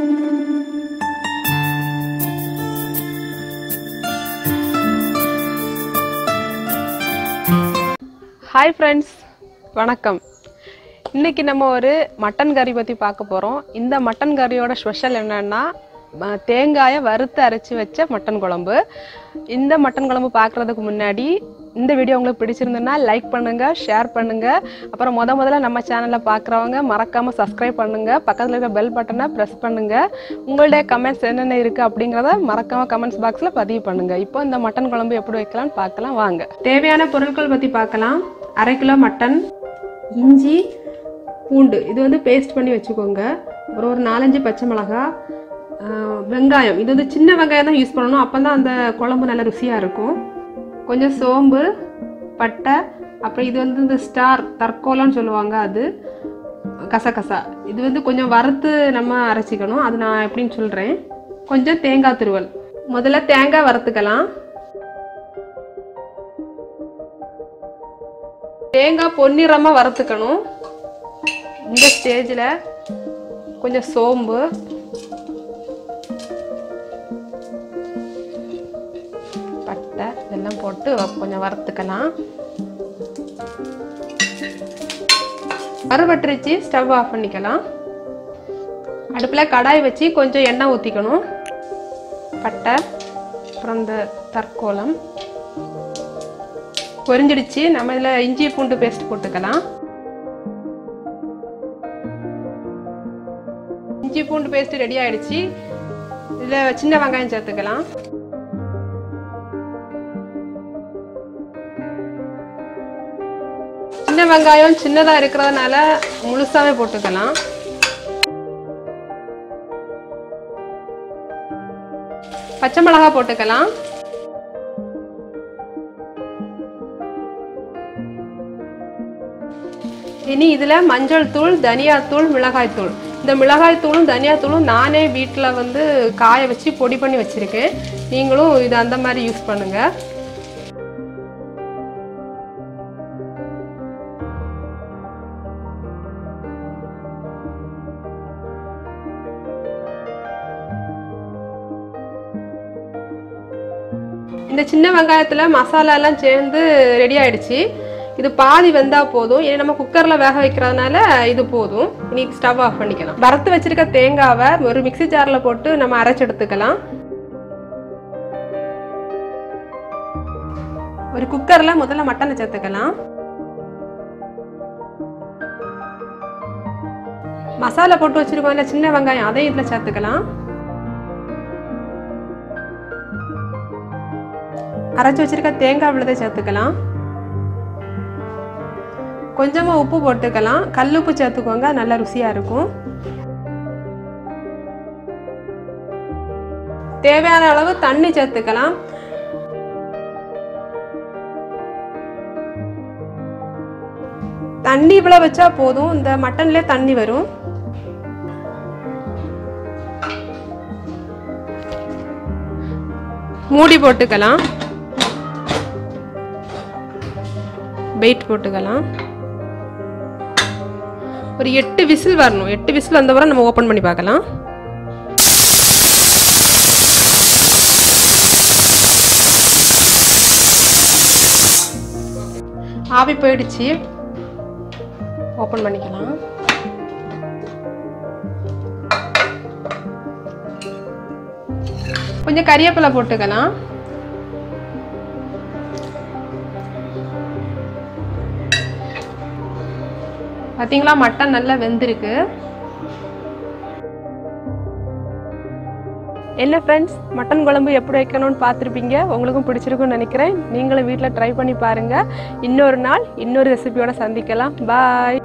hi friends வணக்கம் இன்னைக்கு நம்ம ஒரு மட்டன் கறி பற்றி பார்க்க போகிறோம் இந்த மட்டன் கறியோட ஸ்பெஷல் என்னன்னா ம- தேங்காயை வறுத்து அரைச்சி வச்ச மட்டன் குழம்பு இந்த மட்டன் குழம்பு பார்க்குறதுக்கு முன்னாடி இந்த வீடியோ உங்களுக்கு பிடிச்சிருந்ததுன்னா லைக் பண்ணுங்க ஷேர் பண்ணுங்க அப்புறம் முத முதல்ல நம்ம சேனலில் பார்க்குறவங்க மறக்காம சப்ஸ்கிரைப் பண்ணுங்க பக்கத்தில் இருக்க பெல் பட்டனை ப்ரெஸ் பண்ணுங்க உங்களுடைய கமெண்ட்ஸ் என்னென்ன இருக்கு அப்படிங்கிறத மறக்காம கமெண்ட்ஸ் பாக்ஸில் பதிவு பண்ணுங்க இப்போ இந்த மட்டன் குழம்பு எப்படி வைக்கலாம்னு பார்க்கலாம் வாங்க தேவையான பொருட்கள் பற்றி பார்க்கலாம் அரை கிலோ மட்டன் இஞ்சி பூண்டு இது வந்து பேஸ்ட் பண்ணி வச்சுக்கோங்க அப்புறம் ஒரு நாலஞ்சு பச்சை மிளகாய் ஆஹ் வெங்காயம் இது வந்து சின்ன வெங்காயம் தான் யூஸ் பண்ணணும் அப்போ தான் அந்த குழம்பு நல்ல ருசியாக இருக்கும் கொஞ்சம் சோம்பு பட்டை அப்புறம் இது வந்து இந்த ஸ்டார் தற்கோலம்னு சொல்லுவாங்க அது கசகசா இது வந்து கொஞ்சம் வறுத்து நம்ம அரைச்சிக்கணும் அது நான் எப்படின்னு சொல்கிறேன் கொஞ்சம் தேங்காய் துருவல் முதல்ல தேங்காய் வறுத்துக்கலாம் தேங்காய் பொன்னிறமாக வறுத்துக்கணும் இந்த ஸ்டேஜில் கொஞ்சம் சோம்பு பட்டை இதெல்லாம் போட்டு கொஞ்சம் வறுத்துக்கலாம் வறுபட்டுருச்சு ஸ்டவ் ஆஃப் பண்ணிக்கலாம் அடுப்பில் கடாய் வச்சு கொஞ்சம் எண்ணெய் ஊற்றிக்கணும் பட்டை அப்புறம் இந்த தற்கோலம் பொரிஞ்சிடுச்சு நம்ம இதில் இஞ்சி பூண்டு பேஸ்ட் போட்டுக்கலாம் இஞ்சி பூண்டு பேஸ்ட் ரெடி ஆயிடுச்சு இதில் சின்ன வெங்காயம் சேர்த்துக்கலாம் சின்ன வெங்காயம் சின்னதாக இருக்கிறதுனால முழுசாவே போட்டுக்கலாம் பச்சை மிளகாய் போட்டுக்கலாம் இனி இதில் மஞ்சள் தூள் தனியாத்தூள் மிளகாய் தூள் இந்த மிளகாய் தூளும் தனியாத்தூளும் நானே வீட்டில் வந்து காய வச்சு பொடி பண்ணி வச்சுருக்கேன் நீங்களும் இது அந்த மாதிரி யூஸ் பண்ணுங்கள் இந்த சின்ன வெங்காயத்தில் மசாலாலாம் சேர்ந்து ரெடி ஆயிடுச்சு இது பாதி வெந்தா போதும் இனி நம்ம குக்கரில் வேக வைக்கிறதுனால இது போதும் இனி ஸ்டவ் ஆஃப் பண்ணிக்கலாம் வறுத்து வச்சிருக்க தேங்காவை ஒரு மிக்ஸி ஜாரில் போட்டு நம்ம அரைச்சு எடுத்துக்கலாம் ஒரு குக்கரில் முதல்ல மட்டனை சேர்த்துக்கலாம் மசாலா போட்டு வச்சிருக்கோம் இல்ல சின்ன வெங்காயம் அதையும் இதில் சேர்த்துக்கலாம் அரைச்சி வச்சிருக்க தேங்காய் விழுதை சேர்த்துக்கலாம் கொஞ்சமாக உப்பு போட்டுக்கலாம் கல்லுப்பு சேர்த்துக்கோங்க நல்ல ருசியாக இருக்கும் தேவையான அளவு தண்ணி சேர்த்துக்கலாம் தண்ணி இவ்வளோ வச்சா போதும் இந்த மட்டன்லேயே தண்ணி வரும் மூடி போட்டுக்கலாம் வெயிட் போட்டுக்கலாம் ஒரு எட்டு விசில் வரணும் எட்டு விசில் வந்தவரை நம்ம ஓப்பன் பண்ணி பார்க்கலாம் ஆவி போயிடுச்சு ஓப்பன் பண்ணிக்கலாம் கொஞ்சம் கறிவேப்பிலை போட்டுக்கலாம் பார்த்தீங்களா மட்டன் நல்லா வெந்திருக்கு என்ன ஃப்ரெண்ட்ஸ் மட்டன் குழம்பு எப்படி வைக்கணும்னு பார்த்துருப்பீங்க உங்களுக்கும் பிடிச்சிருக்கும்னு நினைக்கிறேன் நீங்களும் வீட்டில் ட்ரை பண்ணி பாருங்கள் இன்னொரு நாள் இன்னொரு ரெசிபியோட சந்திக்கலாம் பாய்